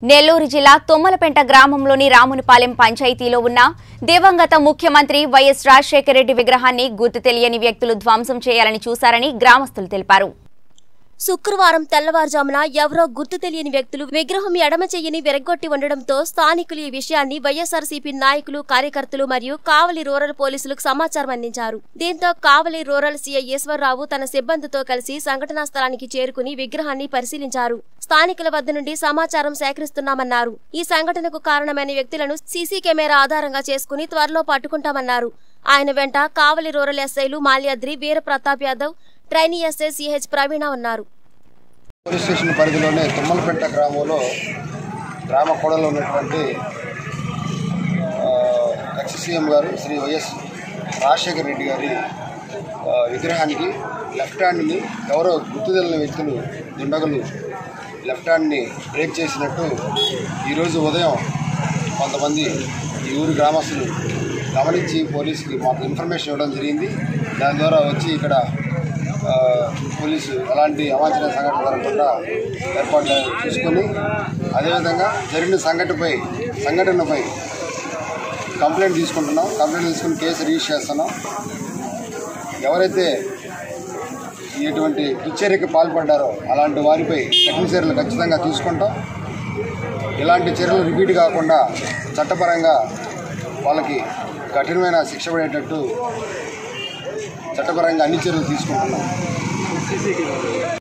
నెల్లూరు జిల్లా తొమ్మలపెంట గ్రామంలోని రామునిపాలెం పంచాయతీలో ఉన్న దివంగత ముఖ్యమంత్రి వైఎస్ రాజశేఖర రెడ్డి విగ్రహాన్ని గుర్తు తెలియని వ్యక్తులు ధ్వంసం చేయాలని చూశారని గ్రామస్తులు తెలిపారు శుక్రవారం తెల్లవారుజామున ఎవరో గుర్తు తెలియని వ్యక్తులు విగ్రహం ఎడమ చెయ్యిని విరగ్గొట్టి ఉండడంతో స్థానికులు ఈ విషయాన్ని వైఎస్ఆర్సీపీ నాయకులు కార్యకర్తలు మరియు కావలి రూరల్ పోలీసులకు సమాచారం అందించారు దీంతో కావలి రూరల్ సీఐ ఈశ్వరరావు తన సిబ్బందితో కలిసి సంఘటనా స్థలానికి చేరుకుని విగ్రహాన్ని పరిశీలించారు స్థానికుల వద్ద నుండి సమాచారం సేకరిస్తున్నామన్నారు ఈ సంఘటనకు కారణమైన వ్యక్తులను సీసీ కెమెరా ఆధారంగా చేసుకుని త్వరలో పట్టుకుంటామన్నారు ఆయన వెంట కావలి రూరల్ ఎస్ఐలు Malyadri Veera Pratap Yadav trainee SI CH Praveena ఉన్నారు పోలీస్ స్టేషన్ పరిధిలోనే తుమ్మలపెంట గ్రామంలో గ్రామ కూడలో ఉన్నటువంటి ఎక్స్ సీఎం గారు శ్రీ వైఎస్ రాజశేఖర రెడ్డి గారి ఆ, విగ్రహానికి లెఫ్ట్ హ్యాండ్ని ఎవరో గుర్తు తెలియని వ్యక్తులు దుండగులు లెఫ్ట్ హ్యాండ్ని బ్రేక్ చేసినట్టు ఈరోజు ఉదయం కొంతమంది ఈ ఊరి గ్రామస్తులు గమనించి పోలీసుకి మాకు ఇన్ఫర్మేషన్ ఇవ్వడం జరిగింది దాని ద్వారా వచ్చి ఇక్కడ ఆ, పోలీసు ఎలాంటి అవాంఛనీయ సంఘటన జరగకుండా ఏర్పాట్లు చూసుకొని అదేవిధంగా జరిగిన సంఘటనపై సంఘటనపై కంప్లైంట్ తీసుకుంటున్నాం కంప్లైంట్ తీసుకుని కేసు రిజిస్టర్ చేస్తున్నాం ఎవరైతే ఇటువంటి దుశ్చర్యకి పాల్పడ్డారో అలాంటి వారిపై కఠిన చర్యలు ఖచ్చితంగా తీసుకుంటాం ఇలాంటి చర్యలు రిపీట్ కాకుండా చట్టపరంగా వాళ్ళకి కఠినమైన శిక్ష పడేటట్టు చట్టపరంగా అన్ని చర్యలు తీసుకుంటున్నాం